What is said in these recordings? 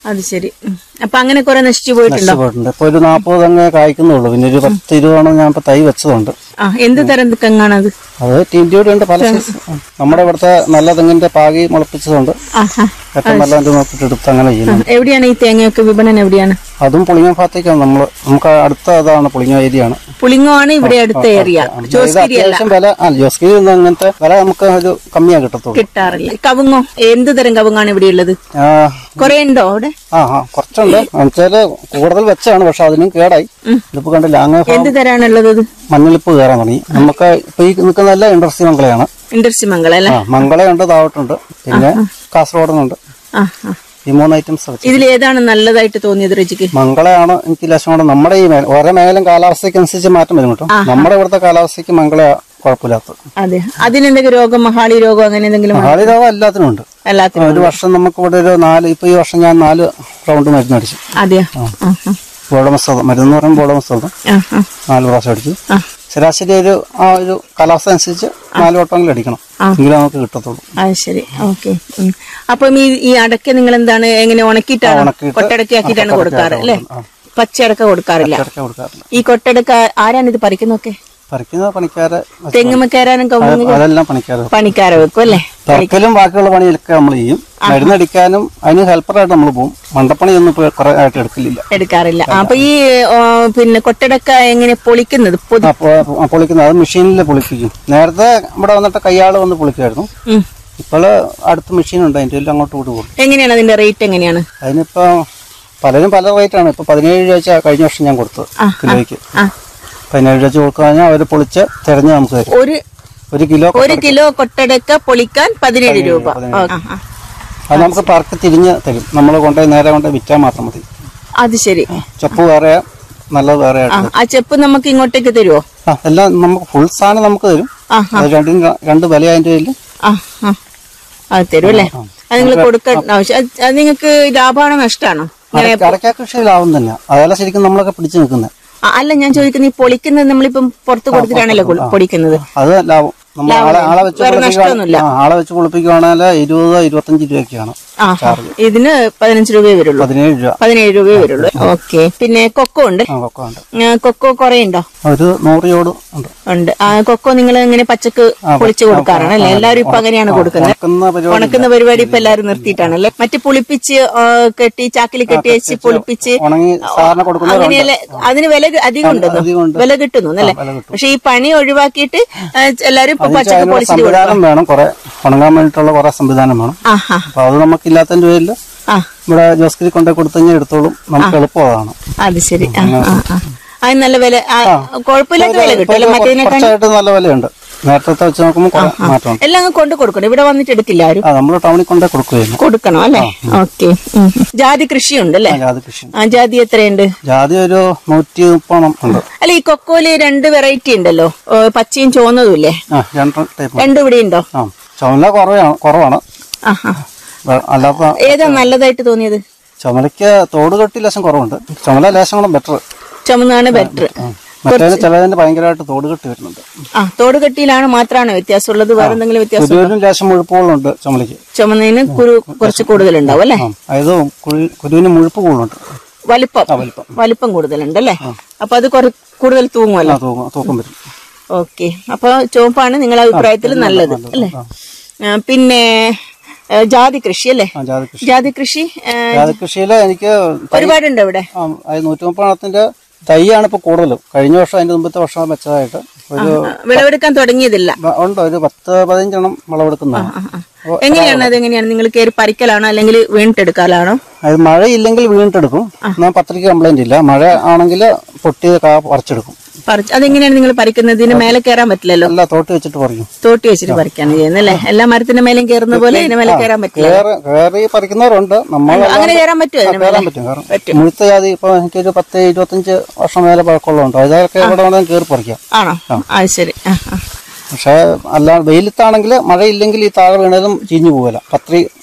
അത് ശരി ഉം. അപ്പൊ അങ്ങനെ കുറെ നശിച്ചു പോയിട്ടുണ്ടോ നഷ്ടപ്പെട്ടിട്ടുണ്ട് ഇപ്പൊ ഒരു നാൽപ്പത് തെങ്ങ് കായ്ക്കുന്നുള്ളൂ പിന്നെ ഒരു പത്ത് ഇരുപതെണ്ണം ഞാൻ ഇപ്പൊ തൈ വെച്ചതുണ്ട് ആ എന്ത് തരം തെങ്ങാണത് അത് ടീൻറ്റിയോടെ ഉണ്ട് പല സൈസ് നമ്മുടെ ഇവിടുത്തെ നല്ല തെങ്ങിന്റെ പാകി മുളപ്പിച്ചതുണ്ട് ആഹാ ഏറ്റവും നല്ല ഇത് നോക്കിയിട്ട് എടുത്ത് അങ്ങനെ ചെയ്യുന്നു എവിടെയാണ് ഈ തേങ്ങയൊക്കെ വിപണനം എവിടെയാണ് അതും പുളിങ്ങ ഭാഗത്തേക്കാണ് നമ്മൾ നമുക്ക് അടുത്ത അതാണ് പുളിങ്ങ ഏരിയ ആണ് പുളിങ്ങോ ആണ് ഇവിടെ അടുത്ത ഏരിയ ഇത് ജോസ്ഗിരി അല്ല അത്യാവശ്യം വില ആ ജോസ്കിരി ഒന്നും അങ്ങനത്തെ വില നമുക്ക് ഒരു കമ്മിയാ കിട്ടത്തുള്ളൂ കിട്ടാറില്ല കവുങ്ങോ എന്ത് തരം കവുങ്ങാണ് ഇവിടെ ഉള്ളത് ആ കുറെ ഉണ്ടോ അവിടെ ആ ആ കുറച്ചുണ്ട് എന്നുവെച്ചാല് കൂടുതൽ വെച്ചാണ് പക്ഷെ അതിനും കേടായി ഇതിപ്പോ കണ്ടില്ല അങ്ങ് എന്ത് തരാണുള്ളത് ഇത് മഞ്ഞളിപ്പ് കയറാൻ തുടങ്ങി നമുക്ക് ഇപ്പൊ ഈ നിൽക്കുന്ന എല്ലാം ഇൻഡസ്ട്രി മംഗളയാണ് ഇൻഡസ്ട്രി മംഗളം അല്ലേ ആ മംഗളയുണ്ട് താവട്ടുണ്ട് പിന്നെ കാസർഗോഡനുണ്ട് ആ ആ ഈ മൂന്ന് ഐറ്റംസ് വെച്ച് ഇതിൽ ഏതാണ് നല്ലതായിട്ട് തോന്നിയത് രുചിക്ക് മംഗളയാണ് എനിക്ക് ലേശം കൂടെ നമ്മുടെ ഈ മേഖല ഓരോ മേഖലയും കാലാവസ്ഥയ്ക്ക് അനുസരിച്ച് മാറ്റം വരും കേട്ടോ നമ്മുടെ ഇവിടുത്തെ കാലാവസ്ഥയ്ക്ക് മംഗള കുഴപ്പമില്ലാത്തത് അതെ അതിനെന്തെങ്കിലും രോഗം മഹാളി രോഗം അങ്ങനെ എന്തെങ്കിലും മഹാളി രോഗം എല്ലാത്തിനും ഉണ്ട് എല്ലാത്തിനും ഒരു വർഷം നമുക്ക് ഇവിടെ ഒരു നാല് ഇപ്പൊ ഈ വർഷം ഞാൻ നാല് റൗണ്ട് മരുന്ന് അടിച്ചു അതെയോ ആ ആ ബോളമസ്തം മരുന്ന് എന്ന് പറയുമ്പോൾ ബോളമസ്തം ആ ആ നാല് പ്രാവശ്യം അടിച്ചു ആ. ശരാശരി ഒരു ആ ഒരു കാലാവസ്ഥ അനുസരിച്ച് നാല് വട്ടമെങ്കിലും അടിക്കണം എങ്കിലും നമുക്ക് കിട്ടത്തുള്ളൂ അത് ശരി ഓക്കെ അപ്പം ഈ ഈ അടക്ക നിങ്ങൾ എന്താണ് എങ്ങനെ ഉണക്കിയിട്ടാണോ ഉണക്കിയിട്ട് കൊട്ടടക്കി ആക്കിയിട്ടാണ് കൊടുക്കാറ് അല്ലേ ആ. പച്ചയടക്ക കൊടുക്കാറില്ല ഇടയ്ക്ക് കൊടുക്കാറില്ല ഈ കൊട്ടടക്ക ആരാണ് ഇത് പറിക്കുന്നൊക്കെ പറിക്കുന്ന പണിക്കാരെ വെച്ച് തെങ്ങുമ്മ കയറാനും കവുങ്ങ് അത് അതെല്ലാം പണിക്കാരെ പണിക്കാരെ വെക്കും അല്ലേ തറക്കലും ബാക്കിയുള്ള പണിയൊക്കെ നമ്മൾ ചെയ്യും മരുന്നടിക്കാനും അതിന് ഹെൽപ്പറായിട്ട് നമ്മൾ പോകും മണ്ടപ്പണിയൊന്നും ഇപ്പൊ കുറെ ആയിട്ട് എടുക്കില്ല എടുക്കാറില്ല ആ, അപ്പൊ ഈ ഓ, പിന്നെ കൊട്ടടക്ക എങ്ങനെ പൊളിക്കുന്നത് പൊതി അപ്പോൾ പൊളിക്കുന്നത് അത് മെഷീനിൽ പൊളിപ്പിക്കും നേരത്തെ ഇവിടെ വന്നിട്ട് കയ്യാള് വന്ന് പൊളിക്കുമായിരുന്നു ഉം. ഇപ്പോൾ അടുത്ത് മെഷീൻ ഉണ്ട് അതിൻ്റെ എല്ലാം അങ്ങോട്ട് വിട്ട് പോകും എങ്ങനെയാണ് അതിന്റെ റേറ്റ് എങ്ങനെയാണ് അതിനിപ്പോ പലരും പല റേറ്റാണ് ഇപ്പൊ പതിനേഴ് രൂപ വെച്ചാ കഴിഞ്ഞ വർഷം ഞാൻ കൊടുത്തത് കിലോയ്ക്ക് ആ പതിനേഴ് രൂപ വെച്ച് കൊടുക്കുക കഴിഞ്ഞാൽ അവർ പൊളിച്ച് തെരഞ്ഞ് നമുക്ക് തരും ഒരു ഒരു കിലോ ഒരു കിലോ കൊട്ടടക്ക പൊളിക്കാൻ പതിനേഴ് രൂപ ആ, ആ. അത് നമുക്ക് പറക്ക് തിരിഞ്ഞ് തരും നമ്മൾ കൊണ്ടുപോയി നേരെ കൊണ്ടുപോയി വിറ്റാൽ മാത്രം മതി അത് ശരി ചപ്പ് വേറെ നല്ലത് വേറെ ആ ആയിട്ട് ആ ചെപ്പ് നമുക്ക് ഇങ്ങോട്ടേക്ക് തരുമോ ആ എല്ലാം നമുക്ക് ഫുൾ സാധനം നമുക്ക് തരും ആ അത് രണ്ടും ര- രണ്ട് വില അതിൻ്റെ കയ്യിൽ ആ ആ അത് തരും അല്ലേ അത് നിങ്ങൾ കൊടുക്കേണ്ട ആവശ്യം അത് അത് നിങ്ങൾക്ക് ലാഭമാണോ നഷ്ടമാണോ അടയ്ക്ക കൃഷി ലാഭം തന്നെ അതല്ല ശരിക്കും നമ്മളൊക്കെ പിടിച്ചു നിൽക്കുന്നത് ആ, അല്ല ഞാൻ ചോദിക്കുന്നത് ഈ പൊളിക്കുന്നത് നമ്മളിപ്പം പുറത്ത് കൊടുത്തിട്ടാണല്ലോ കൊ- പൊടിക്കുന്നത് അത് ലാഭം നമ്മൾ ആളെ ആളെ വെച്ച് വേറെ പൊളിപ്പിക്കുകയാ- നഷ്ടമൊന്നുമില്ല. ആ, ആളെ വെച്ച് പൊളിപ്പിക്കുകയാണെങ്കിൽ ഇരുപത് ഇരുപത്തഞ്ച് രൂപയൊക്കെയാണ് ആ ഇതിന് പതിനഞ്ച് രൂപയേ വരുള്ളൂ പതിനേഴ് രൂപ പതിനേഴ് രൂപയേ വരുള്ളൂ ഓക്കെ പിന്നെ കൊക്കോ ഉണ്ട് ആ കൊക്ക ഉണ്ട് ആ, കൊക്കോ കുറെ ഉണ്ടോ ഒരു നൂറ് ചോട് ഉണ്ട് ഉണ്ട് ആ കൊക്കോ നിങ്ങൾ ഇങ്ങനെ പച്ചക്ക് പൊളിച്ചു കൊടുക്കാറാണ് അല്ലേ എല്ലാവരും ഇപ്പൊ അങ്ങനെയാണ് കൊടുക്കുന്നത് ഉണക്കുന്ന പരിപാടി ഉണക്കുന്ന പരിപാടി ഇപ്പൊ എല്ലാവരും നിർത്തിയിട്ടാണല്ലേ മറ്റു പുളിപ്പിച്ച് ആ, കെട്ടി ചാക്കിൽ കെട്ടി വെച്ച് പൊളിപ്പിച്ച് ഉണങ്ങി സാറിന് കൊടുക്കുന്നവരുണ്ട് അങ്ങനെയല്ല അതിന് വില അധികം ഉണ്ടെന്നോ അധികമുണ്ട്. വില കിട്ടുന്നു അല്ലേ വില കിട്ടും. പക്ഷെ ഈ പണി ഒഴിവാക്കിയിട്ട് ആ, എല്ലാരും ഇപ്പൊ പച്ചക്ക് അതിനുള്ള പൊളിച്ചിട്ട് സംവിധാനം വേണം കുറെ ഉണങ്ങാൻ വേണ്ടിയിട്ടുള്ള കുറെ സംവിധാനം വേണം ആഹാ അപ്പൊ അത് നമുക്കില്ലാത്തതിന്റെ പേരിൽ ആ ഇവിടെ ജോസ്കിരി കൊണ്ടു കൊടുത്തു കഴിഞ്ഞാൽ എടുത്തോളും നമുക്ക് എളുപ്പം അതാണ് അത് ശരി ആ ആ ആ അതിന് നല്ല വില ആ, കുഴപ്പമില്ലാത്ത വില കിട്ടും അല്ലെ മറ്റേതിനേക്കാൾ കുറച്ചായിട്ട് നല്ല വിലയുണ്ട് നേരത്തെ വെച്ച് നോക്കുമ്പോൾ കുറെ മാറ്റമുണ്ട് എല്ലാം അങ്ങ് കൊണ്ട് കൊടുക്കണം ഇവിടെ വന്നിട്ട് എടുക്കില്ല ആരും ആ നമ്മൾ ടൗണിൽ കൊണ്ടേ കൊടുക്കുകയായിരുന്നു കൊടുക്കണം അല്ലേ ഓക്കെ ജാതി കൃഷിയുണ്ട് അല്ലേ ജാതി കൃഷി ആ ജാതി എത്രയുണ്ട് ജാതി ഒരു നൂറ്റി മുപ്പണം ഉണ്ട് അല്ല ഈ കൊക്കോയില് രണ്ട് വെറൈറ്റി ഉണ്ടല്ലോ ഓ, പച്ചയും ചുവന്നതും ഇല്ലേ ആ രണ്ട് ടൈപ്പ് രണ്ടും ഇവിടെ ഉണ്ടോ ആ ചുമല കുറവാണ് കുറവാണ് ആഹാ വേ- അല്ലാത്ത ഏതാ നല്ലതായിട്ട് തോന്നിയത് ചുമലയ്ക്ക് തോട് കെട്ടി ലേശം കുറവുണ്ട് ചുമല ലേശം കൂടെ ബെറ്റർ ചുമന്നാണ് ബെറ്റർ മറ്റേതിന് ചിലതിന് ഭയങ്കരമായിട്ട് തോട് കെട്ടി വരുന്നുണ്ട് ആ തോടുകെട്ടിയിലാണ് മാത്രമാണ് വ്യത്യാസമുള്ളത് വേറെ എന്തെങ്കിലും വ്യത്യാസം കുരുവിനും ലേശം മുഴുപ്പുകളുണ്ട് ചുമലയ്ക്ക് ചുമന്നതിന് കുരു കുറച്ച് കൂടുതലുണ്ടാവും അല്ലേ ആ അതായത് കുഴി- കുരുവിന് മുഴുപ്പ് കൂടുതലുണ്ട് വലിപ്പം വലിപ്പം. വലിപ്പം കൂടുതലുണ്ട് അല്ലേ അപ്പൊ അത് കുറ- കൂടുതൽ തൂങ്ങുമല്ലോ ആ തൂക്കം തൂക്കം വരും ഓക്കെ അപ്പൊ ചുവപ്പാണ് നിങ്ങളുടെ അഭിപ്രായത്തിൽ നല്ലത് അല്ലേ ആ, പിന്നെ ആ, ജാതി കൃഷി അല്ലേ ആ ജാതി കൃഷി ജാതി കൃഷി ആ, ജാതി കൃഷിയിൽ എനിക്ക് ഒരുപാടുണ്ട് ഇവിടെ ആ, അത് നൂറ്റി മുപ്പതെണ്ണത്തിന്റെ തൈയാണ് ഇപ്പൊ കൂടുതലും കഴിഞ്ഞ വർഷം അതിന്റെ മുമ്പത്തെ വർഷം വെച്ചതായിട്ട് ഒരു ആ, വിളവെടുക്കാൻ തുടങ്ങിയതില്ല ബ- ഉണ്ട് ഒരു പത്ത് പതിനഞ്ചെണ്ണം വിളവെടുക്കുന്നതാണ് അപ്പൊ എങ്ങനെയാണ് അത് എങ്ങനെയാണ് നിങ്ങൾ കയറി പറിക്കലാണോ അല്ലെങ്കിൽ വീണിട്ടെടുക്കലാണോ അത് മഴയില്ലെങ്കിൽ വീണിട്ടെടുക്കും എന്നാൽ പത്രിക കംപ്ലൈന്റ് ഇല്ല മഴ ആണെങ്കിൽ പൊട്ടിയ കാ പറിച്ചെടുക്കും പറിച്ച് അതെങ്ങനെയാണ് നിങ്ങൾ പറിക്കുന്നത് ഇതിന് മേലെ കയറാൻ പറ്റില്ലല്ലോ അല്ല തോട്ടി വെച്ചിട്ട് പറിക്കും തോട്ടി വെച്ചിട്ട് പറിക്കാണ് ചെയ്യുന്നത് അല്ലേ എല്ലാ മരത്തിന്റെ മേലെയും കയറുന്ന പോലെ ഇതിന് മേലെ കയറാൻ പറ്റില്ല കയറി കയറി പറിക്കുന്നവരുണ്ട് നമ്മൾ അങ്ങനെ കയറാൻ പറ്റുമോ ഇതിന് മേലെ കയറാൻ പറ്റും കാരണം മുഴുത്ത ജാതി ഇപ്പൊ എനിക്കൊരു പത്ത് ഇരുപത്തഞ്ച് വർഷം മേലെ പഴക്കമുള്ളതുണ്ട് അതൊക്കെ എവിടെ വേണമെങ്കിലും കയറി പറിക്കാം ആണോ അത് ശരി ആ ആ പക്ഷെ അല്ല വെയിലത്താണെങ്കിൽ മഴയില്ലെങ്കിൽ ഈ താഴെ വീണതും ചീഞ്ഞു പോകില്ല പത്രി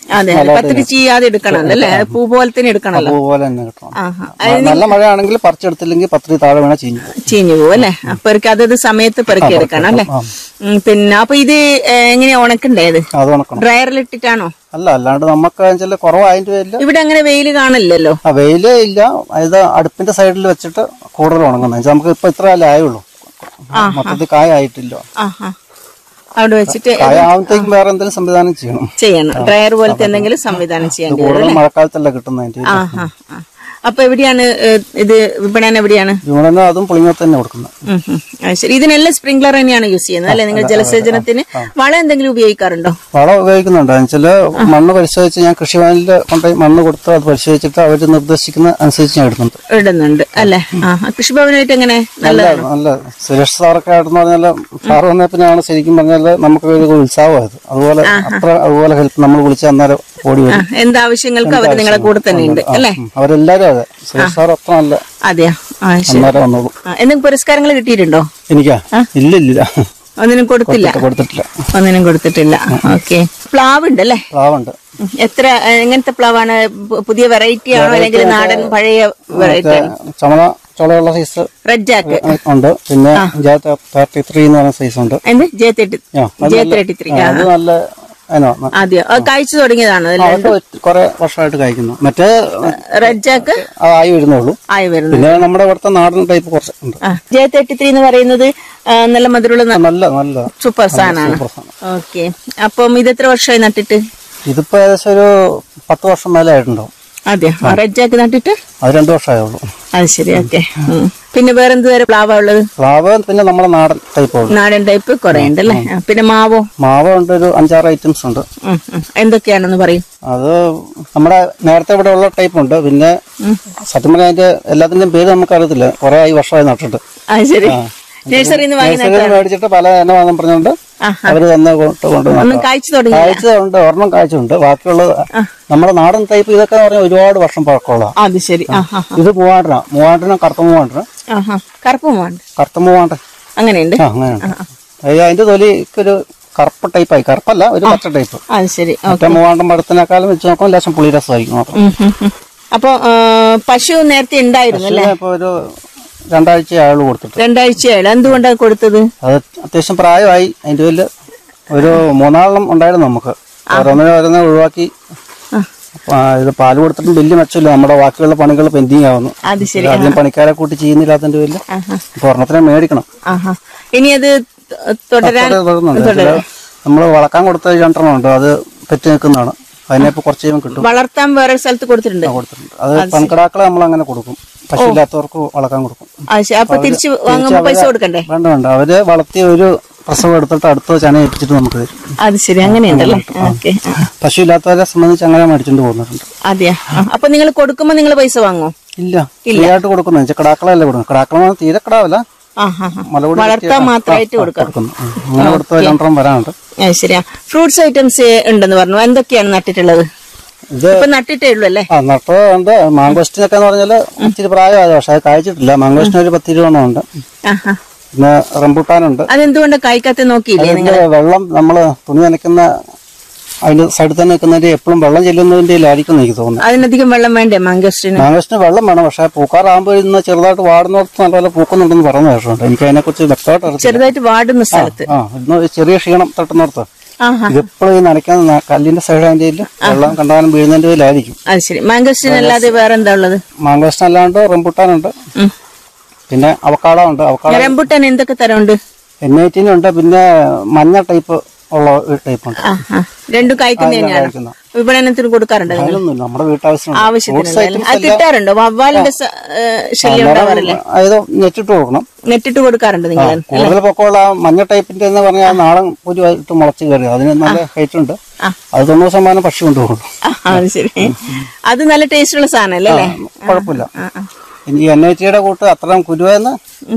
അതെ അതെ പത്തിരി ചെയ്യാതെ എടുക്കണം അല്ലേ പൂ പോലെ തന്നെ എടുക്കണല്ലോ പൂ പോലെ തന്നെ കിട്ടണം ആഹാ മ- നല്ല മഴയാണെങ്കിൽ പറിച്ചെടുത്തില്ലെങ്കിൽ പത്തിരി താഴെ വീണാൽ ചീഞ്ഞു പോകും. ചീഞ്ഞു പോകും അല്ലേ അപ്പൊ അവർക്ക് അതത് സമയത്ത് പെറുക്കി എടുക്കണം അല്ലേ ആ. ഉം, പിന്നെ അപ്പൊ ഇത് ഏ, എങ്ങനെയാ ഉണക്കണ്ടേത് അത് ഉണക്കണം ഡ്രയറിൽ ഇട്ടിട്ടാണോ അല്ല അല്ലാണ്ട് നമുക്ക് വെച്ചാൽ കുറവായതിന്റെ പേരില് ഇവിടെ അങ്ങനെ വെയിൽ കാണില്ലല്ലോ ആ വെയിലേ ഇല്ല അത് അടുപ്പിന്റെ സൈഡിൽ വെച്ചിട്ട് കൂടുതൽ ഉണങ്ങുന്നത് നമുക്ക് ഇപ്പൊ ഇത്ര കാലം ആയുള്ളൂ മൊത്തത്തിൽ കായ ആയിട്ടില്ല ആഹാ അവിടെ വെച്ചിട്ട് കായ ആവുമ്പോഴത്തേക്കും വേറെ എന്തെങ്കിലും സംവിധാനം ചെയ്യണം ചെയ്യണം ഡ്രയർ പോലത്തെ എന്തെങ്കിലും സംവിധാനം ചെയ്യേണ്ടി വരും കൂടുതൽ മഴക്കാലത്തല്ല കിട്ടുന്നതിന്റെ ആഹാ ആ. അപ്പൊ എവിടെയാണ് ഏ, ഇത് വിപണനം എവിടെയാണ് ഇവിടെ അതും പുളിങ്ങത്ത് തന്നെ കൊടുക്കുന്നത് ഉം, ഉം. അത് ശരി ഇതിനെല്ലാം സ്പ്രിംഗ്ലർ തന്നെയാണ് യൂസ് ചെയ്യുന്നത് അല്ലെ നിങ്ങൾ ജലസേചനത്തിന് വളം എന്തെങ്കിലും ഉപയോഗിക്കാറുണ്ടോ വളം ഉപയോഗിക്കുന്നുണ്ട് എന്നുവെച്ചാല് മണ്ണ് പരിശോധിച്ച് ഞാൻ കൃഷിഭവനിൽ കൊണ്ടുപോയി മണ്ണ് കൊടുത്ത് അത് പരിശോധിച്ചിട്ട് അവർ നിർദ്ദേശിക്കുന്ന അനുസരിച്ച് ഞാൻ ഇടുന്നുണ്ട് ഇടുന്നുണ്ട് അല്ലെ ആ കൃഷിഭവനായിട്ട് എങ്ങനെ നല്ല നല്ല നല്ല സുരേഷ് സാറൊക്കെ ആയിട്ടെന്ന് പറഞ്ഞാല് സാറ് വന്ന പിന്നെയാണ് ശരിക്കും പറഞ്ഞാല് നമുക്ക് ഒരു ഉത്സാഹമായത് അതുപോലെ അത്ര അതുപോലെ ഹെൽപ്പ് നമ്മൾ വിളിച്ച അന്നേരം ഓടി ആ, വരും എന്താവശ്യങ്ങൾക്കും അവർ നിങ്ങളെ കൂടെ തന്നെ ഉണ്ട് അല്ലെ ഉം. അവരെല്ലാരും അതെ സുരേഷ് സാർ അത്ര നല്ല അതെയോ ആ ശരി അന്നേരം വന്നോളൂ ആ, എന്തെങ്കിലും പുരസ്കാരങ്ങൾ കിട്ടിയിട്ടുണ്ടോ എനിക്കാ ഇല്ല ഇല്ല ഒന്നിനും കൊടുത്തില്ല കൊടുത്തിട്ടില്ല ഒന്നിനും കൊടുത്തിട്ടില്ല ഓക്കെ പ്ലാവ് ഉണ്ടല്ലേ പ്ലാവുണ്ട് ഉം. എത്ര ഏ, എങ്ങനത്തെ പ്ലാവാണ് പു- പുതിയ വെറൈറ്റി ആണോ അല്ലെങ്കിൽ നാടൻ പഴയ വെറൈറ്റി ചുമല ചുളയുള്ള സൈസ് റെഡ് ജാക്ക് ഉണ്ട് പിന്നെ തേർട്ടി ത്രീ എന്ന് പറയുന്ന സൈസ് ഉണ്ട് എന്ത് ജെ തേർട്ടി ആ, അത് ജെ നല്ല- തേർട്ടി ത്രീ ആ, അത് നല്ല അതിനോ ആദ്യം അത് കഴിച്ചു തുടങ്ങിയതാണ് അതല്ലേ അതൊക്കെ കുറെ വർഷമായിട്ട് കഴിക്കുന്നു മറ്റേ റെഡ് ജാക്ക് ആയി വരുന്നുള്ളൂ ആയി വരുന്നത് പിന്നെ നമ്മുടെ ഇവിടുത്തെ നാടൻ ടൈപ്പ് കുറച്ച് ഉണ്ട് ആ ജെ തേർട്ടി ത്രീ എന്ന് പറയുന്നത് ആ, നല്ല മധുരമുള്ള ന- നല്ല നല്ല സൂപ്പർ സാധനമാണ് സൂപ്പർ സാധനം. ഓക്കെ അപ്പം ഇത് എത്ര വർഷമായി നട്ടിട്ട് ഇതിപ്പോ ഏകദേശം ഒരു പത്ത് വർഷം മേലെ ആയിട്ടുണ്ടാവും അതെ റെഡ് ജാക്ക് നട്ടിട്ട് അത് രണ്ടു വർഷമായുള്ളൂ അത് ശരി ഓക്കെ പിന്നെ വേറെന്ത് തരം പ്ലാവാ ഉള്ളത് പ്ലാവ് പിന്നെ നമ്മുടെ നാടൻ ടൈപ്പ് ഉള്ളു നാടൻ ടൈപ്പ് കുറെ ഉണ്ടല്ലേ ആ, പിന്നെ മാവോ മാവ് ഉണ്ട് ഒരു അഞ്ചാറ് ഐറ്റംസ് ഉണ്ട് ഉം, ഉം. എന്തൊക്കെയാണെന്ന് പറയും അത് നമ്മുടെ നേരത്തെ ഇവിടെ ഉള്ള ടൈപ്പ് ഉണ്ട് പിന്നെ സത്യം പറഞ്ഞാൽ അതിന്റെ എല്ലാത്തിന്റെയും പേര് നമുക്ക് അറിയത്തില്ല കുറെ ആയി വർഷമായി നട്ടിട്ട് അത് ശരി നഴ്സറിയിൽ നിന്ന് വാങ്ങി നഴ്സറിയിൽ മേടിച്ചിട്ട് പല എണ്ണമാണെന്ന് പറഞ്ഞുകൊണ്ട് ആഹാ. അവര് തന്നെ കൊണ്ട് കൊണ്ട് നട്ടു. ഒന്നും കായ്ച്ചു തുടങ്ങി കാഴ്ചയുണ്ട് ഒരെണ്ണം കാഴ്ചയുണ്ട് ബാക്കിയുള്ളത് നമ്മുടെ നാടൻ ടൈപ്പ് ഇതൊക്കെ എന്ന് പറഞ്ഞാൽ ഒരുപാട് വർഷം പഴക്കമുള്ള അത് ശരി ആ ഹാ ഇത് മൂവാണ്ടന മൂവാണ്ടന കറുത്ത മൂവാണ്ടന ആ ഹാ കറുപ്പും വേണ്ട കറുത്ത മൂവാണ്ടൻ അങ്ങനെയുണ്ട് ആ അങ്ങനെയുണ്ട് അത് അതിന്റെ തൊലിക്ക് ഒരു കറുപ്പ് ടൈപ്പായി കറുപ്പല്ല ഒരു പച്ച ടൈപ്പ് അത് ശരി ആ. മറ്റേ മൂവാണ്ടൻ പഴത്തിനേക്കാളും വെച്ച് നോക്കുമ്പോൾ ലേശം പുളിരസമായിരിക്കും മാത്രം ഉം, ഉം, ഉം. അപ്പൊ ആ, പശു നേരത്തെ ഉണ്ടായിരുന്നു അല്ലേ ഇപ്പൊ ഒരു രണ്ടാഴ്ച അയാൾ കൊടുത്തിട്ട് രണ്ടാഴ്ചയായി എന്തുകൊണ്ടാണ് കൊടുത്തത് അത് അത്യാവശ്യം പ്രായമായി അതിന്റെ പേരിൽ ഒരു മൂന്നാളെണ്ണം ഉണ്ടായിരുന്നു നമുക്ക് ഓരോന്നിനെ ഓരോന്നെ ഒഴിവാക്കി ആ. ആ, ഇത് പാല് കൊടുത്തിട്ടും വലിയ മെച്ചമില്ല നമ്മുടെ ബാക്കിയുള്ള പണികൾ പെൻഡിങ് ആവുന്നു അത് ശരി അധികം പണിക്കാരെ കൂട്ടി ചെയ്യുന്നില്ലാത്തതിന്റെ പേരിൽ ആഹാ ഇപ്പൊ ഒരെണ്ണത്തിനെ മേടിക്കണം ആഹാ ഇനി അത് ത- തുടരാൻ അത് തുടരുന്നുണ്ട് നമ്മൾ വളക്കാൻ കൊടുത്ത രണ്ടെണ്ണം ഉണ്ട് അത് പെറ്റി നിൽക്കുന്നതാണ് അതിനെ ഇപ്പൊ കുറച്ച് കഴിയുമ്പോൾ കിട്ടും വളർത്താൻ വേറെ സ്ഥലത്ത് കൊടുത്തിട്ടുണ്ട് കൊടുത്തിട്ടുണ്ട് അത് പൺകിടാക്കളെ നമ്മൾ അങ്ങനെ കൊടുക്കും പശുവില്ലാത്തവർക്ക് വളക്കാൻ കൊടുക്കും അത് ശരി അപ്പൊ തിരിച്ച് വാങ്ങുമ്പോ പൈസ കൊടുക്കണ്ടേ വേണ്ട വേണ്ട അവര് വളർത്തി ഒരു പ്രസവം എടുത്തിട്ട് അടുത്ത ചന ഏൽപ്പിച്ചിട്ട് നമുക്ക് തരും അത് ശരി അങ്ങനെയുണ്ടല്ലേ ഓക്കെ പശു ഇല്ലാത്തവരെ സംബന്ധിച്ച് അങ്ങനെ മേടിച്ചോണ്ട് പോകുന്നുണ്ട് അതെയാ ആ, അപ്പൊ നിങ്ങൾ കൊടുക്കുമ്പോ നിങ്ങൾ പൈസ വാങ്ങോ ഇല്ല ഫ്രീ ആയിട്ട് കൊടുക്കുന്നു വെച്ചാൽ കിടാക്കളല്ലേ കൊടുക്കും കിടാക്കളെ തീരെ കിടാവല്ല ആ ഹാ ഹാ മലകുടി വളർത്താൻ മാത്രമായിട്ട് കൊടുക്കാം കൊടുക്കുന്നു ഉം. അങ്ങനെ കൊടുത്ത രണ്ടെണ്ണം വരാനുണ്ട് അത് ശരിയാ ഫ്രൂട്ട്സ് ഐറ്റംസ് ഉണ്ടെന്ന് പറഞ്ഞു എന്തൊക്കെയാണ് നട്ടിട്ടുള്ളത് ഇത് ഇപ്പൊ നട്ടിട്ടേ ഉള്ളൂ അല്ലേ ആ നട്ടോ ഉണ്ട് മാങ്കോസ്റ്റിനൊക്കെ എന്ന് പറഞ്ഞാല് ഇച്ചിരി പ്രായമായത് പക്ഷെ അത് കായ്ച്ചിട്ടില്ല മാങ്കോസ്റ്റിന് ഒരു പത്ത് ഇരുപതെണ്ണം ഉണ്ട് ആഹാ പിന്നെ റംബൂട്ടാനുണ്ട് അതെന്തുകൊണ്ട് കായ്ക്കാത്ത നോക്കിയില്ലേ അതിന്റെ വെള്ളം നമ്മള് തുണി നനയ്ക്കുന്ന അതിന്റെ സൈഡിൽ തന്നെ നിൽക്കുന്നതിന്റെ എപ്പോഴും വെള്ളം ചെല്ലുന്നതിന്റെ ആയിരിക്കും എനിക്ക് തോന്നുന്നത് അതിനധികം വെള്ളം വേണ്ടേ മാങ്കോസ്റ്റിന് മാങ്കോസ്റ്റിന് വെള്ളം വേണം പക്ഷെ പൂക്കാറാകുമ്പോൾ ഇന്ന് ചെറുതായിട്ട് വാടുന്നിടത്ത് നല്ലപോലെ പൂക്കുന്നുണ്ടെന്ന് പറയുന്ന കേട്ടിട്ടുണ്ട് എനിക്ക് അതിനെക്കുറിച്ച് വ്യക്തമായിട്ട് അറിയില്ല ചെറുതായിട്ട് വാടുന്ന സ്ഥലത്ത് ആ ഇന്ന് ഒരു ചെറിയ ക്ഷീണം തട്ടുന്നിടത്ത് ആഹാ ഇതിപ്പോഴും ഈ നനയ്ക്കാൻ ന- കല്ലിന്റെ സൈഡ് അതിന്റെ കയ്യില് വെള്ളം കണ്ടാലും വീഴുന്നതിന്റെ കയ്യിലായിരിക്കും അത് ശരി മാങ്കോസ്റ്റിന് അല്ലാതെ വേറെ എന്താ ഉള്ളത് മാങ്കോസ്റ്റിന് അല്ലാണ്ട് റംബൂട്ടാനുണ്ട് ഉം. പിന്നെ അവക്കാട ഉണ്ട് അവക്കാട റംബുട്ടാൻ എന്തൊക്കെ തരമുണ്ട് എൻ ഐ ഉണ്ട് പിന്നെ മഞ്ഞ ടൈപ്പ് ഉള്ള ഒരു ടൈപ്പ് ഉണ്ട് ആഹാ രണ്ടും കായ്ക്കുന്ന തന്നെയാണ് കഴിക്കുന്ന വിപണനത്തിന് കൊടുക്കാറുണ്ട് നിങ്ങൾ അതിലൊന്നുമില്ല നമ്മുടെ വീട്ടാവശ്യമുണ്ട് ആവശ്യത്തിനുള്ള അല്ലേ? അത് കിട്ടാറുണ്ടോ വവ്വാലിന്റെ സ- ഏ, ശല്യം ഉണ്ടാവാറില്ലേ അതായത് നെറ്റിട്ട് കൊടുക്കണം നെറ്റിട്ട് കൊടുക്കാറുണ്ട് നിങ്ങൾ കൂടുതൽ പൊക്കമുള്ള ആ മഞ്ഞ ടൈപ്പിന്റെ എന്ന് പറഞ്ഞാൽ നാടൻ പുരുവായിട്ട് മുളച്ച് കയറി അതിന് നല്ല ഹൈറ്റ് ഉണ്ട് ആ. അത് തൊണ്ണൂറ് ശതമാനം പക്ഷി കൊണ്ടുപോകും അത് ശരി അത് നല്ല ടേസ്റ്റ് ഉള്ള സാധനല്ലേ അല്ലേ കുഴപ്പമില്ല ആ, ആ. ഇനി എൻ ഐ ടിയുടെ കൂട്ട് അത്രയും കുരുവെന്ന്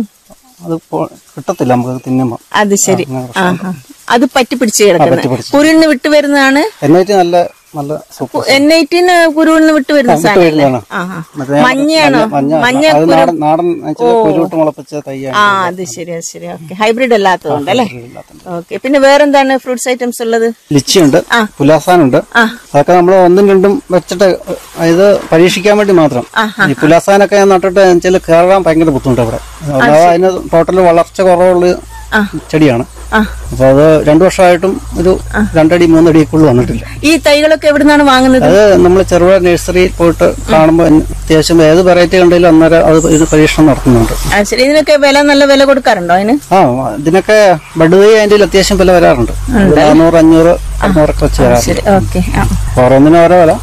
അത് പോ- കിട്ടത്തില്ല നമുക്ക് തിന്നുമ്പോൾ അത് ശരി ആഹാ അത് പറ്റി പിടിച്ച് കിടക്കുന്നത് പറ്റി പിടിച്ച്. കുരുന്ന് വിട്ടു വരുന്നതാണ് എൻ ഐ ടി നല്ല നല്ല സൂപ്പർ എൻ ഐറ്റിന് കുരുവിൽ നിന്ന് വിട്ട് വരുന്ന സാധനം വരുന്നതാണ് ആ ആ മറ്റേ മഞ്ഞയാണോ മഞ്ഞ മഞ്ഞ അത് നാടൻ നാടൻ കുരുവിട്ട് മുളപ്പിച്ച തയ്യാണ് ആ അത് ശരി അത് ശരി ഓക്കെ ഹൈബ്രിഡ് അല്ലാത്തതുകൊണ്ട് അല്ലേ ഓക്കെ പിന്നെ വേറെന്താണ് ഫ്രൂട്ട്സ് ഐറ്റംസ് ഉള്ളത് ലിച്ചിയുണ്ട് ആ. പുലാസാനുണ്ട് ആ. അതൊക്കെ നമ്മൾ ഒന്നും രണ്ടും വെച്ചിട്ട് ഇത് പരീക്ഷിക്കാൻ വേണ്ടി മാത്രം ഈ പുലാസാനൊക്കെ ഞാൻ നട്ടിട്ട് വെച്ചാൽ കയറാൻ ഭയങ്കര ബുദ്ധിമുട്ട് അവിടെ അല്ലാതെ അതിന് ടോട്ടൽ വളർച്ച കുറവുള്ള ആ. ചെടിയാണ് ആ അപ്പൊ അത് രണ്ടു വർഷമായിട്ടും ഒരു രണ്ടടി മൂന്നടിക്കുള്ളിൽ വന്നിട്ടില്ല ഈ തൈകളൊക്കെ എവിടെ നിന്നാണ് വാങ്ങുന്നത് അത് നമ്മൾ ചെറുപുഴ നഴ്സറിയിൽ പോയിട്ട് കാണുമ്പോൾ അത്യാവശ്യം ഏത് വെറൈറ്റി കണ്ടെങ്കിലും അന്നേരം അത് ഇത് പരീക്ഷണം നടത്തുന്നുണ്ട് ആ ശരി ഇതിനൊക്കെ വില നല്ല വില കൊടുക്കാറുണ്ടോ അതിന് ആ ഇതിനൊക്കെ ബഡ് തൈ അതിന്റെ അത്യാവശ്യം വില വരാറുണ്ട് ഒരു നാനൂറ് അഞ്ഞൂറ് അഞ്ഞൂറൊക്കെ വെച്ച് വരാറുണ്ട് ശരി ഓക്കെ ഓരോന്നിനും ഓരോ വില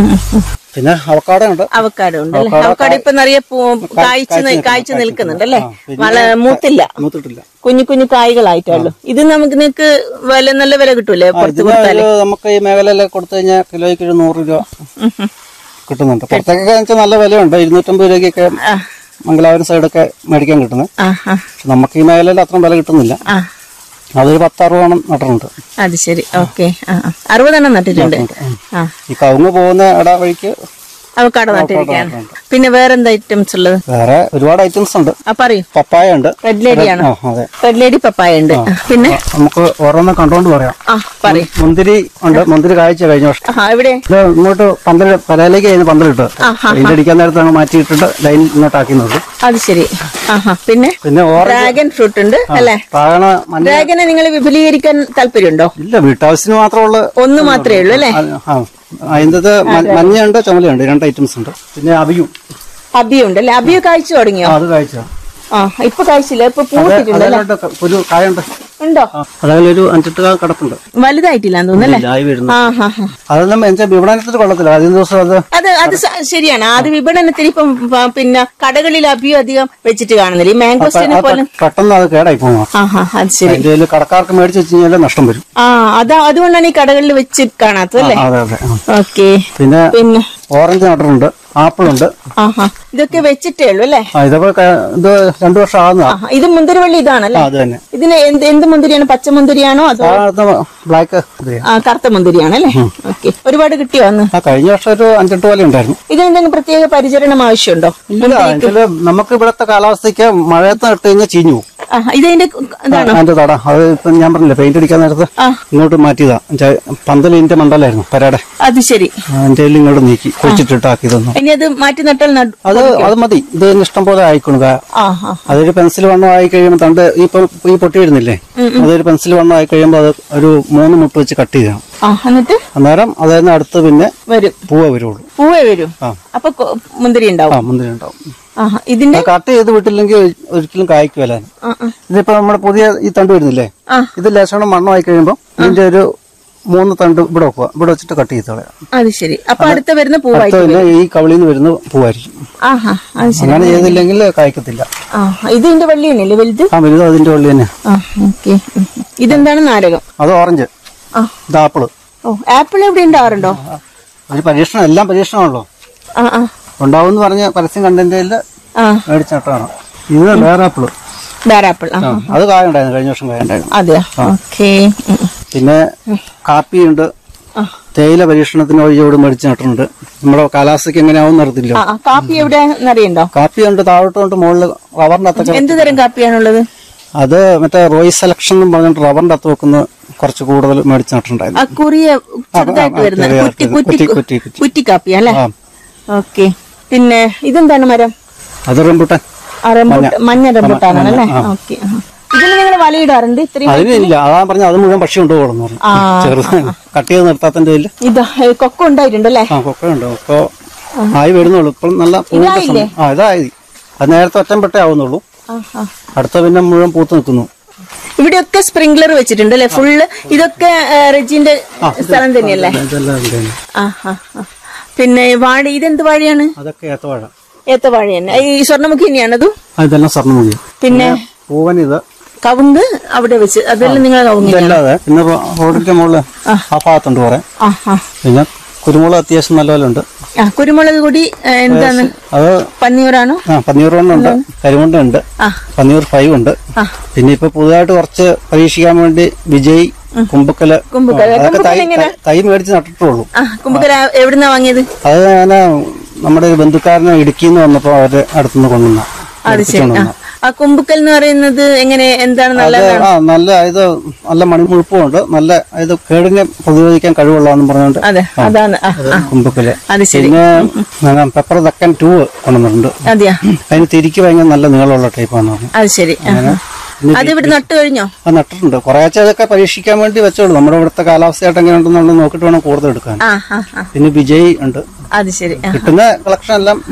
പിന്നെ അവക്കാടോ ഉണ്ട് അവക്കാടോ ഉണ്ട് അല്ലേ അവക്കാടോ ഇപ്പൊ നിറയെ പൂ- കായ്ച്ച് നി- കായ്ച്ച് നിൽക്കുന്നുണ്ട് അല്ലേ വള മൂത്തില്ല മൂത്തിട്ടില്ല കുഞ്ഞു കുഞ്ഞു കായ്കളായിട്ടുള്ളൂ ഇത് നമുക്ക് നിനക്ക് വില നല്ല വില കിട്ടൂലേ പുറത്ത് ഇതിന് ഒരു നമുക്ക് ഈ മേഖലയിലൊക്കെ കൊടുത്തു കഴിഞ്ഞാൽ കിലോയ്ക്ക് ഒരു നൂറ് രൂപ കിട്ടുന്നുണ്ട് പുറത്തേക്കൊക്കെ വെച്ചാൽ നല്ല വിലയുണ്ട് ഇരുന്നൂറ്റമ്പത് രൂപയ്ക്കൊക്കെ ആ മംഗലാപുരം സൈഡൊക്കെ മേടിക്കാൻ കിട്ടുന്നത് ആ ആ പക്ഷെ നമുക്ക് ഈ മേഖലയിൽ അത്രയും വില കിട്ടുന്നില്ല ആ അതൊരു പത്തറുപതോളം നട്ടിട്ടുണ്ട് അത് ശരി ഓക്കെ ആ ആ. അറുപതെണ്ണം നട്ടിട്ടുണ്ട് ആ ഈ കവുങ്ങ് പോകുന്ന ഇട വഴിക്ക് അവക്കാടോ നട്ടിരിക്കാണ് പിന്നെ വേറെന്താ ഐറ്റംസ് ഉള്ളത് വേറെ ഒരുപാട് ഐറ്റംസ് ഉണ്ട് ആ പറയൂ പപ്പായ ഉണ്ട് റെഡ് ലേഡി ആണോ ആ അതെ റെഡ് ലേഡി പപ്പായ ഉണ്ട് പിന്നെ നമുക്ക് ഓരോന്ന് കണ്ടുകൊണ്ട് പറയാം ആ പറയൂ മുന്തിരി ഉണ്ട് മുന്തിരി കാഴ്ച കഴിഞ്ഞ വർഷം ആ ഇവിടെ ഇത് ഇങ്ങോട്ട് പന്തൽ പലയിലേക്ക് അതിന് പന്തലിട്ട് പെയിന്റ് അടിക്കാൻ നേരത്ത് അങ്ങ് മാറ്റിയിട്ടിട്ട് ലൈൻ ഇങ്ങോട്ടാക്കി നോക്കും അത് ശരി ആഹാ പിന്നെ പിന്നെ ഓറഞ്ച് ഡ്രാഗൺ ഫ്രൂട്ട് ഉണ്ട് അല്ലേ താഴണ മഞ്ഞ ഡ്രാഗനെ നിങ്ങൾ വിപുലീകരിക്കാൻ താല്പര്യമുണ്ടോ ഇല്ല വീട്ടാവശ്യത്തിന് മാത്രമേ ഉള്ളൂ ഒന്ന് മാത്രമേ ഉള്ളൂ അല്ലേ ആ അതിൻ്റെ മഞ്ഞയുണ്ട് ചുമലയുണ്ട് രണ്ട് ഐറ്റംസ് ഉണ്ട് പിന്നെ അവിയും അബിയുണ്ട് അല്ലേ അബിയ കായ്ച്ചു തുടങ്ങിയോ ആ അത് കാഴ്ച ആ ഇപ്പൊ കായ്ച്ചില്ല ഇപ്പൊ പൂത്തിട്ടുണ്ട് അതിലോട്ട് ഒരു കായുണ്ട് ഉണ്ടോ അതിലൊരു അഞ്ചെട്ട് കാ കിടപ്പുണ്ട് വലുതായിട്ടില്ല തോന്നുന്നു അല്ലേ ആയി വരുന്നു ആ ഹാ ഹാ അതെല്ലാം എന്നുവെച്ചാൽ വിപണനത്തിന് കൊള്ളത്തില്ല ആദ്യം ദിവസം അത് അത് അത് സ- ശരിയാണ് അത് വിപണനത്തിന് ഇപ്പം പ- പിന്നെ കടകളിൽ അബിയും അധികം വെച്ചിട്ട് കാണുന്നില്ല ഈ മാംഗോസ്റ്റിനെ അത് പോലെ പെട്ടെന്ന് അത് കേടായി പോകും ആ ഹാ അത് ശരി അതിന്റെ കയ്യില് കടക്കാർക്ക് മേടിച്ച് വെച്ച് കഴിഞ്ഞാൽ നഷ്ടം വരും ആ അതാ അതുകൊണ്ടാണ് ഈ കടകളിൽ വെച്ച് കാണാത്തത് അല്ലേ അതെ അതെ ആ. ഓക്കെ പിന്നെ പിന്നെ ഓറഞ്ച് നട്ടിട്ടുണ്ട് ആപ്പിൾ ഉണ്ട് ആഹാ ഇതൊക്കെ വെച്ചിട്ടേ ഉള്ളൂ അല്ലേ ആ ഇതൊക്കെ ക- ഇത് രണ്ടു വർഷം ആകുന്നതാ ആഹാ ഇത് മുന്തിരിവള്ളി ഇതാണല്ലേ ആ, അത് തന്നെ ഇതിന് എന്ത് എന്ത് മുന്തിരിയാണ് പച്ച മുന്തിരിയാണോ അതോ ബ്ലാക്ക് ആ, കറുത്ത മുന്തിരിയാണ് അല്ലേ ഓക്കെ ഒരുപാട് കിട്ടിയോ അന്ന് ആ കഴിഞ്ഞ വർഷം ഒരു അഞ്ചെട്ട് പോലെ ഉണ്ടായിരുന്നു ഇതിനെന്തെങ്കിലും പ്രത്യേക പരിചരണം ആവശ്യമുണ്ടോ ഇല്ല എന്നുവെച്ചാല് നമുക്ക് ഇവിടുത്തെ കാലാവസ്ഥയ്ക്ക് മഴയത്ത് നട്ട് കഴിഞ്ഞാൽ ചീഞ്ഞു പോകും ആ, ഇതിന്റെ ഇതാണോ അതിന്റെ തട അത് ഇപ്പം ഞാൻ പറഞ്ഞില്ല പെയിന്റ് അടിക്കാൻ നേരത്ത് ആ. ഇങ്ങോട്ട് മാറ്റിയതാ എന്നുവെച്ചാ പന്തലിന്റെ മണ്ടലായിരുന്നു പരടെ അത് ശരി അതിന്റെ കയ്യിൽ ഇങ്ങോട്ട് നീക്കി കുഴിച്ചിട്ടിട്ടാക്കി തന്നു ഇനി അത് മാറ്റി നട്ടാൽ നടു അത് അത് മതി ഇത് തന്നെ ഇഷ്ടം പോലെ ആയിക്കോളുക ആ ആ അതൊരു പെൻസിൽ വണ്ണം ആയി കഴിയുമ്പോൾ തണ്ട് ഈ ഇപ്പൊ ഈ പൊട്ടി വരുന്നില്ലേ അതൊരു പെൻസിൽ വണ്ണം ആയി കഴിയുമ്പോൾ അത് ഒരു മൂന്ന് മുട്ട് വെച്ച് കട്ട് ചെയ്യണം ആ എന്നിട്ട് അന്നേരം അതിന് അടുത്ത് പിന്നെ വരും പൂവേ വരുള്ളൂ പൂവേ വരും ആ. അപ്പൊ കൊ- മുന്തിരി ഉണ്ടാവും ആ മുന്തിരി ഉണ്ടാവും ആഹാ ഇതിന്റെ അത് കട്ട് ചെയ്ത് വിട്ടില്ലെങ്കിൽ ഒരിക്കലും കായ്ക്കുമല്ല ആ, ആ. ഇതിപ്പോ നമ്മുടെ പുതിയ ഈ തണ്ട് വരുന്നില്ലേ ആ. ഇത് ലേശണം മണ്ണമായി കഴിയുമ്പോൾ ഇതിന്റെ ഒരു മൂന്ന് തണ്ട് ഇവിടെ വെക്കുക ഇവിടെ വെച്ചിട്ട് കട്ട് ചെയ്ത് കളയാം അത് ശരി അപ്പൊ അടുത്ത വരുന്ന പൂവായി അടുത്ത പിന്നെ ഈ കവളിയിൽ നിന്ന് വരുന്ന പൂവായിരിക്കും ആഹാ അത് ശരി അങ്ങനെ ചെയ്തില്ലെങ്കിൽ കായ്ക്കത്തില്ല ആ ഇതിന്റെ വള്ളി തന്നെയല്ലേ വലുത് ആ വലുത് അതിന്റെ ഉള്ളിൽ തന്നെ ആ ഓക്കെ ഇതെന്താണ് നാരകം അത് ഓറഞ്ച് ആ ഇത് ആപ്പിള് ഓ ആപ്പിൾ എവിടെ ഉണ്ടാവാറുണ്ടോ ഒരു പരീക്ഷണം എല്ലാം പരീക്ഷണമാണല്ലോ ആ ആ ഉണ്ടാവും പറഞ്ഞ പരസ്യം കണ്ടന്റിൽ ആ മേടിച്ചിട്ടാണ് ഇത് വേറെ ആപ്പിള് ധാരാപ്പിൾ ആ ആ, അത് കായുണ്ടായിരുന്നു കഴിഞ്ഞ വർഷം കായുണ്ടായിരുന്നു അതെയോ ഓക്കെ പിന്നെ കാപ്പിയുണ്ട് ആ. തേയില പരീക്ഷണത്തിന് വഴിയോട് മേടിച്ച് നട്ടിട്ടുണ്ട് നമ്മുടെ കാലാവസ്ഥയ്ക്ക് എങ്ങനെയാവും നിർത്തില്ല ആ ആ, കാപ്പി എവിടെ അറിയണ്ടോ കാപ്പിയുണ്ട് താഴോട്ടുണ്ട് മുകളിൽ റബ്ബറിന്റെ അത്തൊക്കെ എന്ത് തരം കാപ്പിയാണുള്ളത് അത് മറ്റേ റോയ് സെലക്ഷൻ എന്ന് പറഞ്ഞിട്ട് റബ്ബറിന്റെ അത്ത് വെക്കുന്ന കുറച്ച് കൂടുതൽ മേടിച്ച് ആ നട്ടിട്ടുണ്ടായിരുന്നു കുറിയ ചെറുതായിട്ട് ആ, വരുന്ന ചെറിയ കുറ്റി കുറ്റി, കുറ്റി കുറ്റി, കുറ്റി. കുറ്റി കാപ്പി അല്ലേ ആ ഓക്കെ പിന്നെ ഇതെന്താണ് മരം അത് റംബുട്ടാൻ ആ റംബൂട്ടാൻ മഞ്ഞ റംബൂട്ടാനാണ് അല്ലേ ഓക്കെ ഇതിന് നിങ്ങൾ വലയിടാറുണ്ട് ഇത്രയും അതിനില്ല അതാ പറഞ്ഞ അത് മുഴുവൻ പക്ഷി കൊണ്ടുപോകണം പറഞ്ഞു ആ ചെറുത് കട്ട് ചെയ്ത് നിർത്താത്തതിന്റെ പേരിൽ ഇതാ ഏ, കൊക്ക ഉണ്ടായിട്ടുണ്ടല്ലേ ആ കൊക്കയുണ്ട് കൊക്കോ ആയി വരുന്നുള്ളൂ ഇപ്പം നല്ല പൂവിന്റെ ഇതായില്ലേ? സമയം ആ ഇതായി അത് നേരത്തെ ഒറ്റപ്പെട്ടേ ആവുന്നുള്ളൂ ആ ആ അടുത്ത പിന്നെ മുഴുവൻ പൂത്ത് നിൽക്കുന്നു ഇവിടെയൊക്കെ സ്പ്രിംഗ്ലർ വെച്ചിട്ടുണ്ട് അല്ലെ ഫുള്ള് ഇതൊക്കെ ഏ, റെജിന്റെ സ്ഥലം തന്നെയല്ലേ ഇതെല്ലാം ഉണ്ട്. ആ ആ ആ. പിന്നെ വാഴ ഇതെന്ത് വാഴയാണ് അതൊക്കെ ഏത്തവാഴ ഏത്ത വാഴ തന്നെ ഈ സ്വർണ്ണമുഖി തന്നെയാണത് ആ, ഇതെല്ലാം സ്വർണ്ണമുഖി പിന്നെ പൂവൻ ഇത് കവുങ്ക് അവിടെ വെച്ച് അതെല്ലാം നിങ്ങൾ കവുങ്ങി ഇതല്ലാതെ പിന്നെ റോ- റോഡിന്റെ മുകളിൽ ആ ഭാഗത്തുണ്ട് കുറെ ആ ആ പിന്നെ കുരുമുളക് അത്യാവശ്യം നല്ല പോലെ ഉണ്ട് ആ കുരുമുളക് കൂടി ഏ, എന്താണ് അത് പന്നിയൂറാണോ ആ പന്നിയൂർ ഉണ്ട് കരിമുണ്ട ഉണ്ട് ആ പന്നിയൂർ ഫൈവ് ഉണ്ട് ആ. പിന്നെ ഇപ്പൊ പുതുതായിട്ട് കുറച്ച് പരീക്ഷിക്കാൻ വേണ്ടി വിജയ് കുമ്പക്കല് കുമ്പക്കല്. അതൊക്കെ തൈ കുമ്പക്കല് എങ്ങനെ? തൈ മേടിച്ച് നട്ടിട്ടുള്ളൂ ആ കുമ്പക്കര എവിടുന്നാ വാങ്ങിയത് അത് ഞാൻ നമ്മുടെ ഒരു ബന്ധുക്കാരനെ ഇടുക്കിന്ന് വന്നപ്പോ അവര് അടുത്തുനിന്ന് കൊണ്ടുവന്ന അത് ശരി ആ ആ കുമ്പുക്കൽ എന്ന് പറയുന്നത് എങ്ങനെ എന്താണ് നല്ല അത് ആ നല്ല ഇത് നല്ല മണിമുഴുപ്പുണ്ട് നല്ല ഇത് കേടിനെ പ്രതിരോധിക്കാൻ കഴിവുള്ളതെന്ന് പറഞ്ഞുകൊണ്ട് അതെ അതാണ് ആ ആ കുമ്പക്കല് അത് ശരി പിന്നെ പെപ്പർ തക്കൻ ടൂ കൊണ്ടുവന്നിട്ടുണ്ട് അതെയാ അതിന് തിരിക്ക് ഭയങ്കര നല്ല നീളമുള്ള ടൈപ്പാണ് പറഞ്ഞത് അത് ശരി ആ, ആ. അത് ഇവിടെ നട്ടു കഴിഞ്ഞോ അത് നട്ടിട്ടുണ്ട് കുറേശ്ശെ അതൊക്കെ പരീക്ഷിക്കാൻ വേണ്ടി വെച്ചോളൂ നമ്മുടെ ഇവിടുത്തെ കാലാവസ്ഥയായിട്ട് എങ്ങനെ ഉണ്ടെന്നുള്ളത് നോക്കിയിട്ട് വേണം കൂടുതൽ എടുക്കാൻ ആ ആ ആ പിന്നെ വിജയ് ഉണ്ട് അത് ശരി ആ കിട്ടുന്ന കളക്ഷൻ എല്ലാം